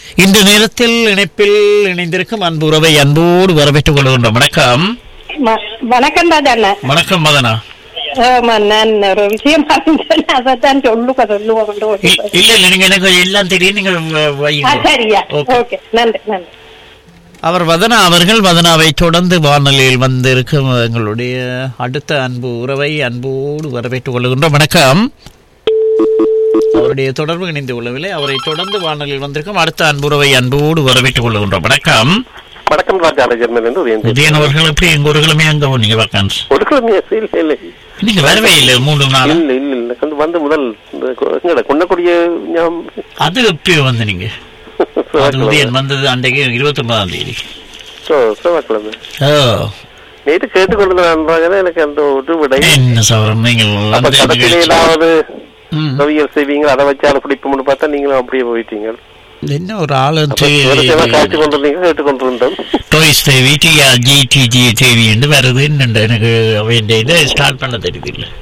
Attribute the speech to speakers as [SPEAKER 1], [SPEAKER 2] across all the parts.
[SPEAKER 1] இந்த நேரத்தில் இணைப்பில் இணைந்திருக்கும் அன்பு உறவை அன்போடு வரவேற்றுக் கொள்கின்றோம் வணக்கம்
[SPEAKER 2] ம- வணக்கம் ராஜா அண்ணா
[SPEAKER 1] வணக்கம் மதனா
[SPEAKER 2] ஆமா நான் ஒரு விஷயம் சொன்னேன் அதான் சொல்லுங்க சொல்லுவோம் கொண்டு
[SPEAKER 1] இ-
[SPEAKER 2] போய்.
[SPEAKER 1] இல்ல இல்ல நீங்க எனக்கு எல்லாம் தெரியும் நீங்க வ-
[SPEAKER 2] ஆ,
[SPEAKER 1] வையுங்க.
[SPEAKER 2] சரியா
[SPEAKER 1] ஓகே.
[SPEAKER 2] ஓகே நன்றி நன்றி
[SPEAKER 1] அவர் வதனா அவர்கள் வதனாவை தொடர்ந்து வானொலியில் வந்திருக்கும் எங்களுடைய அடுத்த அன்பு உறவை அன்போடு வரவேற்றுக் கொள்கின்றோம் வணக்கம் அவருடைய தொடர்பு இணைந்து கொள்ளவில்லை அவரை தொடர்ந்து வானொலியில் வந்திருக்கும் அடுத்த அன்புறவை அன்போடு வரவேற்றுக் கொள்கின்றோம் வணக்கம்
[SPEAKER 3] வணக்கம் ராஜா ஜெர்மன் என்று உதயன்
[SPEAKER 1] உதயன் அவர்கள் எப்படி எங்க ஒரு கிழமை அங்க நீங்க வேக்கன்ஸ்
[SPEAKER 3] ஒரு கிழமையா இல்ல இல்ல
[SPEAKER 1] நீங்க வரவே இல்லை மூணு நாள்
[SPEAKER 3] இல்ல இல்ல இல்ல வந்து வந்து முதல் இந்த கொ- எங்கட கொண்டக்கூடிய ஞாபகம்
[SPEAKER 1] அது எப்படி வந்து நீங்க அது உதயன் வந்தது அன்றைக்கு இருபத்தி ஒன்பதாம் தேதி
[SPEAKER 3] ஓ, செவ்வாய்க்கிழமை
[SPEAKER 1] ஓ
[SPEAKER 3] நேற்று கேட்டுக்கொண்டு நன்றாக எனக்கு அந்த ஒரு விடை
[SPEAKER 1] என்ன சவரம் நீங்கள்
[SPEAKER 3] அப்ப
[SPEAKER 1] வந்து
[SPEAKER 3] கடைசியில
[SPEAKER 1] நிகழ்ச்சி-
[SPEAKER 3] ஏதாவது
[SPEAKER 1] ம்.
[SPEAKER 3] கவியல் செய்வீங்க அதை வச்சு அதை பிடிப்போம்னு பார்த்தா நீங்களும் அப்படியே போயிட்டீங்க
[SPEAKER 1] என்ன ஒரு ஆள்
[SPEAKER 3] அப்ப வரிசையெல்லாம் காய்ச்சி கொண்டிருந்தீங்க கேட்டுக்கொண்டிருந்தோம்
[SPEAKER 1] டோய்ஸ் தேவி டிஆ ஜிடிஜி தேவி என்று வருது என்னண்டு எனக்கு வேண்டிய இதை ஸ்டார்ட் பண்ண தெரியுது இல்லை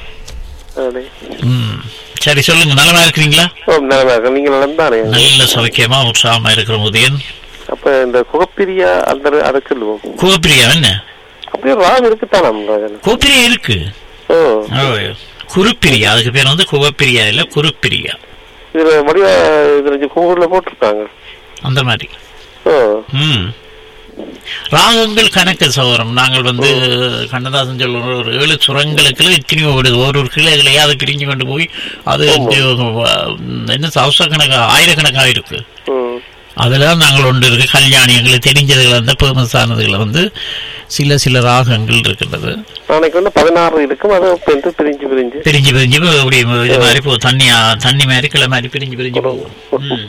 [SPEAKER 3] அடே.
[SPEAKER 1] ம் சரி சொல்லுங்க நலமா இருக்கிறீங்களா
[SPEAKER 3] ஓ நல்லா இருக்கு. நீங்க நலம் தானே
[SPEAKER 1] நல்ல சௌக்கியமா உற்சாகமா இருக்கிற உதயன்
[SPEAKER 3] அப்ப இந்த குகப்பிரியா அந்த அதை சொல்லுவோம்
[SPEAKER 1] கோபிரியா என்ன
[SPEAKER 3] அப்படியே ராம் இருக்குத்தானாம் ராஜன்
[SPEAKER 1] கோபிரியா இருக்கு
[SPEAKER 3] ஓ
[SPEAKER 1] ஓ, குருப்பிரியா அதுக்கு பேர் வந்து குவப்பிரியா இல்ல குருப்பிரியா
[SPEAKER 3] இதுல வடிவ இதுல கூகுள்ல போட்டிருக்காங்க
[SPEAKER 1] அந்த மாதிரி
[SPEAKER 3] ஓ
[SPEAKER 1] ம் ராகங்கள் கணக்கு சௌரம் நாங்கள் வந்து கண்ணதாசன் சொல்லுற ஒரு ஏழு சுரங்களுக்கு இத்தனையோ விடுது ஒரு ஒரு கிளைகளையே அதை பிரிஞ்சு கொண்டு போய் அது அஹ், என்ன சவச கணக்கா ஆயிரக்கணக்காக இருக்கு
[SPEAKER 3] ம்
[SPEAKER 1] அதெல்லாம் நாங்கள் ஒன்று இருக்கு கல்யாணி எங்களுக்கு தெரிஞ்சதுகள் வந்து பேமஸானதுகளை வந்து சில சில ராகங்கள் இருக்கின்றது
[SPEAKER 3] நாளைக்கு வந்து பதினாறு இருக்கும் அது இப்ப வந்து பிரிஞ்சு பிரிஞ்சு
[SPEAKER 1] பிரிஞ்சு பிரிஞ்சு இப்படி இது மாதிரி போ தண்ணி தண்ணி மாதிரி கிளை மாதிரி பிரிஞ்சு பிரிஞ்சு போகும் ம்.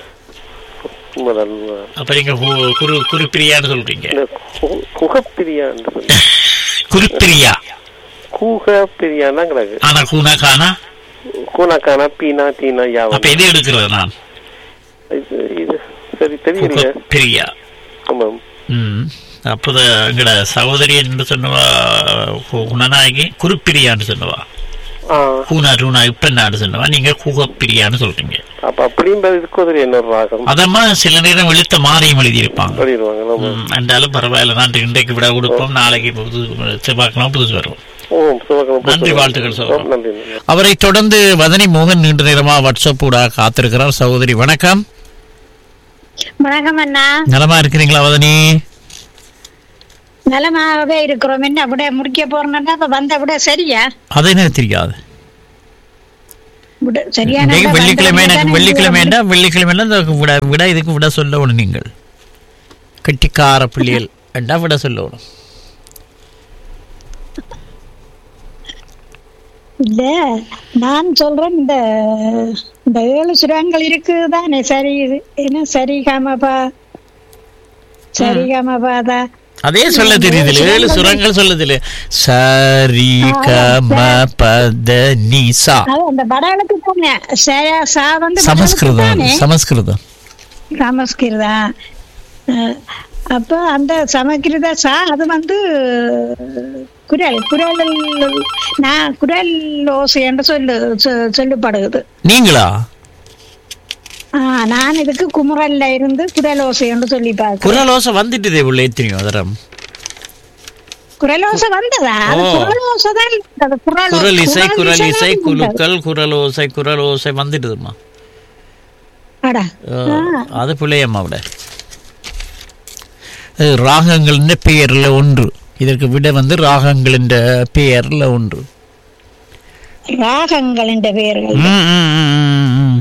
[SPEAKER 3] உண்மைதான், உண்மைதான்.
[SPEAKER 1] அப்ப நீங்க கு- குரு குருப்பிரியான்னு சொல்றீங்க
[SPEAKER 3] இந்த கு- குகப்பிரியா என்று சொல்லி
[SPEAKER 1] குருப்பிரியா
[SPEAKER 3] கூகப்பிரியான்னா கிடக்கு
[SPEAKER 1] ஆனா கூனா கானா
[SPEAKER 3] கூனாக்கானா பீனா தீனா
[SPEAKER 1] அப்ப
[SPEAKER 3] யாவும்
[SPEAKER 1] எது எடுக்கிறது நான்
[SPEAKER 3] இது இது சரி தெரியல
[SPEAKER 1] பிரியா
[SPEAKER 3] ஆமாம்
[SPEAKER 1] ம் அப்போது எங்கட சகோதரி என்று சொன்னவா கு- குணநாயகி குருப்பிரியான்னு சொன்னவா
[SPEAKER 3] ஆ
[SPEAKER 1] கூனா ரூனா இப்பன்னான்னு சொன்னவா நீங்க குகப்பிரியான்னு சொல்றீங்க
[SPEAKER 3] அப்ப அப்படியும் இதுக்கு ஒரு இன்னொரு ராகம்
[SPEAKER 1] அதம்மா சில நேரம் எழுத்த மாறியும் எழுதியிருப்பாங்க
[SPEAKER 3] சொல்லிடுவாங்க ஆமா
[SPEAKER 1] ம், என்றாலும் பரவாயில்ல நான் இன்றைக்கு விட கொடுப்போம் நாளைக்கு புது செவ்வாய்க்கிழமை புதுசு வரும்
[SPEAKER 3] ஓ சிவகணம்
[SPEAKER 1] நன்றி, வாழ்த்துக்கள் சகோதரன்.
[SPEAKER 3] நன்றி நன்றி
[SPEAKER 1] அவரை தொடர்ந்து வதனி மோகன் நீண்ட நேரமா வாட்ஸ்அப் கூட காத்திருக்கிறார் சகோதரி வணக்கம்
[SPEAKER 4] வணக்கம் அண்ணா
[SPEAKER 1] நலமா இருக்கிறீங்களா வதனி
[SPEAKER 4] நலமாகவே இருக்கிறோம் என்ன விட முடிக்க போறோம்னா அப்ப வந்த விட சரியா
[SPEAKER 1] அது எனக்கு தெரியாது
[SPEAKER 4] விட சரியான
[SPEAKER 1] இன்னைக்கு
[SPEAKER 4] விட
[SPEAKER 1] வெள்ளிக்கிழமை
[SPEAKER 4] வந்த
[SPEAKER 1] எனக்கு
[SPEAKER 4] உடனே
[SPEAKER 1] வெள்ளிக்கிழமைண்டா வெள்ளிக்கிழமைல இந்த விட விட இதுக்கு விட சொல்லணும் நீங்கள் கெட்டிக்கார பிள்ளைகள் என்றா விட சொல்லணும்
[SPEAKER 4] இல்ல நான் சொல்றேன் இந்த இந்த ஏழு சுரங்கள் இருக்குதானே சரி என்ன சரி காமபா சரி காமபாதா
[SPEAKER 1] அதே சொல்ல தெரியுது ஏழு சுரங்கள் சொல்ல தெரியுது சரி கம பத நிசா
[SPEAKER 4] அது அந்த வடகளுக்கு தானே ச- சா வந்து வடகளுக்கு
[SPEAKER 1] சமஸ்கிருதம்
[SPEAKER 4] தானே?
[SPEAKER 1] சமஸ்கிருதம்
[SPEAKER 4] சமஸ்கிருதா அஹ், அப்ப அந்த சமஸ்கிருத சா அது வந்து குரல் குரல் நான் குரல் ஓசை என்று சொல்லு சொ- சொல்லப்படுகிறது
[SPEAKER 1] நீங்களா
[SPEAKER 4] ஆ, நான் இதுக்கு குமுறல்ல இருந்து குரல் ஓசை என்று சொல்லி பார்க்கிறேன்
[SPEAKER 1] குரலோசை வந்துட்டுதே உள்ள எத்தனையோ அதரம்
[SPEAKER 4] குரல் ஓசை வந்ததா அது
[SPEAKER 1] ஓ.
[SPEAKER 4] குரல் ஓசை தான் அது குரல்
[SPEAKER 1] குரல் இசை குரல் இசை
[SPEAKER 4] தான் வந்தது.
[SPEAKER 1] குலுக்கல் குரல் ஓசை குரல் ஓசை வந்துட்டுதுமா
[SPEAKER 4] அடா
[SPEAKER 1] அது பிள்ளையம்மா விட அது ராகங்களின் பெயர்ல ஒன்று இதற்கு விட வந்து ராகங்களின் பெயர்ல ஒன்று
[SPEAKER 4] ராகங்கள் என்ற பெயர்கள்
[SPEAKER 1] ம், ம், ம், ம், ம்.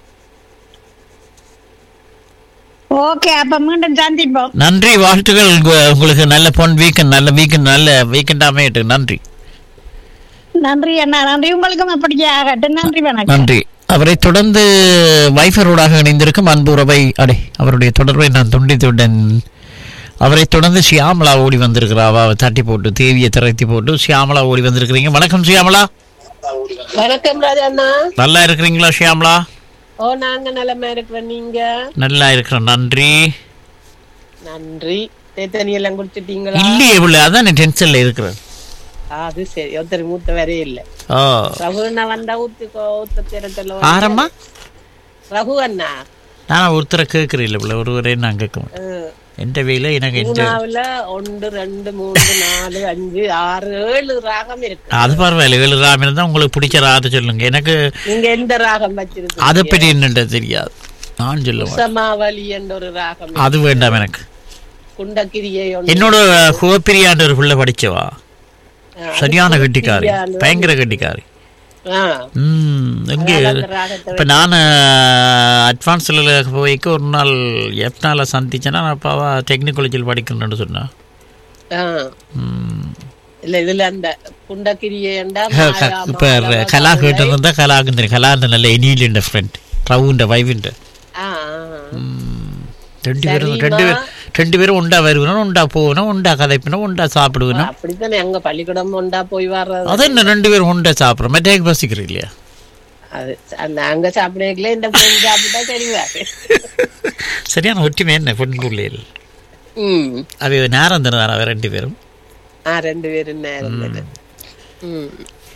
[SPEAKER 4] ஓகே அப்ப மீண்டும் சந்திப்போம்
[SPEAKER 1] நன்றி வாழ்த்துக்கள் உங்க- உங்களுக்கு நல்ல பொன் வீக்கெண்ட் நல்ல வீக்கெண்ட் நல்ல வீக்கெண்ட் அமையட்டு நன்றி
[SPEAKER 4] நன்றி அண்ணா நன்றி உங்களுக்கும் அப்படியே ஆகட்டும் நன்றி வணக்கம்
[SPEAKER 1] நன்றி அவரை தொடர்ந்து வைஃபரோடாக இணைந்திருக்கும் அன்பு உறவை அடே அவருடைய தொடர்பை நான் துண்டித்துவிட்டேன் அவரை தொடர்ந்து சியாமலா ஓடி வந்திருக்கிறா அவ தட்டி போட்டு தேவியை திரைத்தி போட்டு சியாமலா ஓடி வந்திருக்கிறீங்க வணக்கம் சியாமலா
[SPEAKER 5] வணக்கம் ராஜாண்ணா
[SPEAKER 1] நல்லா இருக்கிறீங்களா ஷியாமலா
[SPEAKER 5] ஓ நாங்க நலமா இருக்கிறோம் நீங்க
[SPEAKER 1] நல்லா இருக்கிறோம் நன்றி
[SPEAKER 5] நன்றி தேத்தனி எல்லாம் குடிச்சிட்டீங்களா
[SPEAKER 1] இல்லையே இவ்வளவு அதான் டென்ஷன்ல இருக்கிறேன்
[SPEAKER 5] ஆ, அது சரி ஒருத்தர் மூத்த வரே இல்ல
[SPEAKER 1] ஓ
[SPEAKER 5] ரகு அண்ணா வந்தா ஊத்துக்கோ ஊத்த திறத்தல
[SPEAKER 1] ஆரம்மா
[SPEAKER 5] ரகு அண்ணா
[SPEAKER 1] நான் ஒருத்தரை கேட்குறேன் இல்லை ஒருவரே நான் கேட்க எந்த வேலை எனக்கு எந்த
[SPEAKER 5] பூனாவுல ஒன்று ரெண்டு மூணு நாலு அஞ்சு ஆறு ஏழு ராகம் இருக்கு
[SPEAKER 1] அது பரவாயில்ல ஏழு ராமன் தான் உங்களுக்கு பிடிச்ச ராகத்தை சொல்லுங்க எனக்கு
[SPEAKER 5] நீங்க எந்த ராகம் வச்சிருக்கீங்க
[SPEAKER 1] அதை பற்றி என்னன்றது தெரியாது நான் சொல்லுவேன்
[SPEAKER 5] சமாவளி என்ற ஒரு ராகம்
[SPEAKER 1] அது வேண்டாம் எனக்கு
[SPEAKER 5] குண்டக்கிரியை ஒன்று
[SPEAKER 1] என்னோட குவப்பிரியான்ற ஒரு பிள்ளை படிச்சவா
[SPEAKER 5] ஆ,
[SPEAKER 1] சரியான கட்டிக்காரி
[SPEAKER 5] பிரியாண்டு.
[SPEAKER 1] பயங்கர கட்டிக்காரி
[SPEAKER 5] ஆ,
[SPEAKER 1] ம் எங்கே
[SPEAKER 5] அந்த ராகத்தை
[SPEAKER 1] இப்போ நான் அட்வான்ஸில் போய்க்கு ஒரு நாள் எப்னால சந்திச்சேன்னா நான் அப்பாவா டெக்னிக் காலேஜில் படிக்கணும்னு சொன்னேன்
[SPEAKER 5] ஆ.
[SPEAKER 1] ம்.
[SPEAKER 5] இல்ல இதுல அந்த குண்டக்கிரியை என்றா
[SPEAKER 1] க-
[SPEAKER 5] மாயா,
[SPEAKER 1] இப்ப
[SPEAKER 5] மாதவ,
[SPEAKER 1] கலா
[SPEAKER 5] கலை.
[SPEAKER 1] கேட்டு இருந்தா கலாக்கு தெரியும் கலா இந்த நல்ல எனியில் ஃப்ரெண்ட் ரவுண்ட வைவிண்ட்
[SPEAKER 5] ஆ, ஆ.
[SPEAKER 1] ரெண்டு பேரும்
[SPEAKER 5] சரிம்மா.
[SPEAKER 1] ரெண்டு பேரும் ரெண்டு பேரும் உண்டா வருவனும் உண்டா போகணும் உண்டா கதைப்பினும் உண்டா சாப்பிடுவேணும்
[SPEAKER 5] அப்படித்தானே அங்க பள்ளிக்கூடம் ஒண்டா போய் வர்றது
[SPEAKER 1] அது என்ன ரெண்டு பேரும் உண்டா சாப்பிட்றோம் மெட்டேக்கு பசிக்கிறோம் இல்லையா
[SPEAKER 5] அது அந்த அங்க சாப்பிடல இந்த பொண்ணு சாப்பிட்டா சரிவாரு
[SPEAKER 1] சரியான ஒற்றுமை என்ன பெண் பிள்ளைகள்
[SPEAKER 5] ம்
[SPEAKER 1] அது நேரம் தருவார் அவர் ரெண்டு பேரும்
[SPEAKER 5] ஆ ரெண்டு பேரும் நேரம் இருந்தது ம்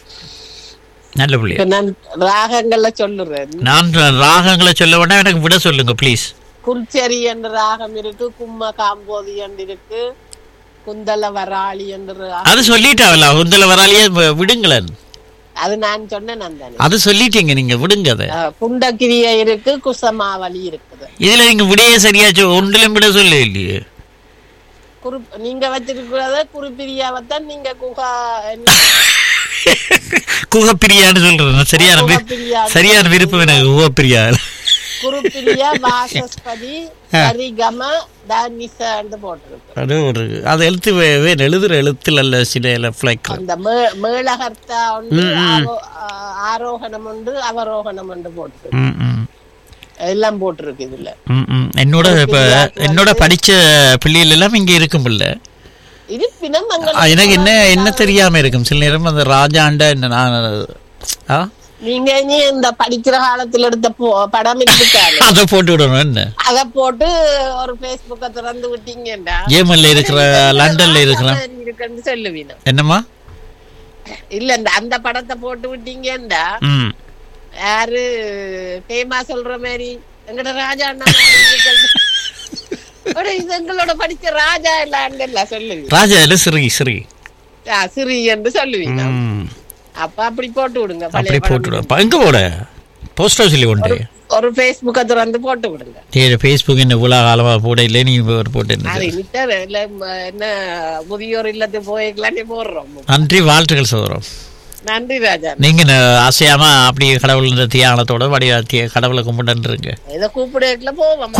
[SPEAKER 1] நல்ல பிள்ளையா
[SPEAKER 5] இப்ப நான் ராகங்கள்ல சொல்லுறேன்
[SPEAKER 1] நான் ராகங்களை சொல்ல வேண்டாம் எனக்கு விட சொல்லுங்க ப்ளீஸ்
[SPEAKER 5] குல்ச்செரி என்ற ராகம் இருக்கு கும்ம காம்போதி என்று இருக்கு குந்தல வராளி என்று ராகம்.
[SPEAKER 1] அது சொல்லிட்டாவல உந்தல வராலியே வ- விடுங்களேன்
[SPEAKER 5] அது நான் சொன்னேன் நான் தானே
[SPEAKER 1] அது சொல்லிட்டீங்க நீங்க விடுங்க அதை
[SPEAKER 5] ஆ, குண்டக்கிரியை இருக்கு குசமாவளி இருக்குது
[SPEAKER 1] இதுல நீங்க விடையே சரியாச்சு ஒன்றிலும் விட சொல்ல இல்லையே
[SPEAKER 5] குரு நீங்க வச்சிருக்கிறத குருப்பிரியாவைத்தான் நீங்க குகா என்ன
[SPEAKER 1] குகப்பிரியான்னு சொல்றேன் சரியான வி-
[SPEAKER 5] குகப்பிரியா
[SPEAKER 1] சரியான விருப்பம் எனக்கு குகப்பிரியா
[SPEAKER 5] குருப்பிரியா வாசஸ்பதி சரிகம தானிசன்னு போட்டிருக்கு
[SPEAKER 1] அது ஒரு அது எழுத்து வே- வேணும் எழுதுற எழுத்துல அல்ல சில ஃபிளைக்
[SPEAKER 5] அந்த மே- மேளகர்த்தா உண்டு ஆரோ- ஆ- ஆரோகணம் உண்டு அவரோகணம் உண்டு போட்டிருக்கு
[SPEAKER 1] ம் ம்
[SPEAKER 5] எல்லாம் போட்டிருக்கு இதுல
[SPEAKER 1] ம், ம். என்னோட இப்ப என்னோட படிச்ச பிள்ளைகள் எல்லாம் இங்க இருக்கும் பிள்ளை
[SPEAKER 5] இருப்பினும்
[SPEAKER 1] ஆ,
[SPEAKER 5] அங்க
[SPEAKER 1] எனக்கு என்ன என்ன தெரியாம இருக்கும் சில நேரம் அந்த ராஜாண்ட என்ன நான் ஆ
[SPEAKER 5] நீங்க இனி இந்த படிக்கிற காலத்துல எடுத்த போ- படம் இருக்காரு
[SPEAKER 1] அதை போட்டு விடணும் என்ன
[SPEAKER 5] அத போட்டு ஒரு பேஸ்புக்க திறந்து விட்டீங்கடா
[SPEAKER 1] ஏமல்ல இருக்கிற லண்டன்ல இருக்கிற
[SPEAKER 5] இருக்குன்னு சொல்லுவீங்க
[SPEAKER 1] என்னம்மா
[SPEAKER 5] இல்ல இந்த அந்த படத்தை போட்டு விட்டீங்கடா
[SPEAKER 1] ம்
[SPEAKER 5] யாரு பேமா சொல்ற மாதிரி எங்கட ராஜா அண்ணா மாதிரி இருக்குன்னு. அட, இது எங்களோட படிச்ச ராஜா இல்ல சொல்லுவீங்க
[SPEAKER 1] ராஜா இல்ல ஸ்ரீ ஸ்ரீ
[SPEAKER 5] ஆ, சிறி என்று சொல்லுவீங்க
[SPEAKER 1] ம்
[SPEAKER 5] அப்ப அப்படி போட்டு விடுங்க பழைய
[SPEAKER 1] அப்படி
[SPEAKER 5] படம்
[SPEAKER 1] போட்டு விடு. எங்க போட போஸ்ட் ஹவுஸ்ல கொண்டு
[SPEAKER 5] ஒரு பேஸ்புக்க திறந்து போட்டு விடுங்க
[SPEAKER 1] ஏ ஃபேஸ்புக் என்ன இவ்வளோ காலமா போட இல்லை நீ ஒரு போட்டு என்ன
[SPEAKER 5] அது இனிட்டார் இல்ல ம, என்ன முதியோர் இல்லத்து போய்க்கலான்னு போடுறோம்
[SPEAKER 1] நன்றி வாழ்த்துக்கள் சோதரம்
[SPEAKER 5] நன்றி ராஜா
[SPEAKER 1] நீங்க ந- அசையாம அப்படியே கடவுள் தியானத்தோட வடிவாத்திய கடவுளை கும்பிட்டுருங்க
[SPEAKER 5] ஏதோ கூப்பிடல போவோம்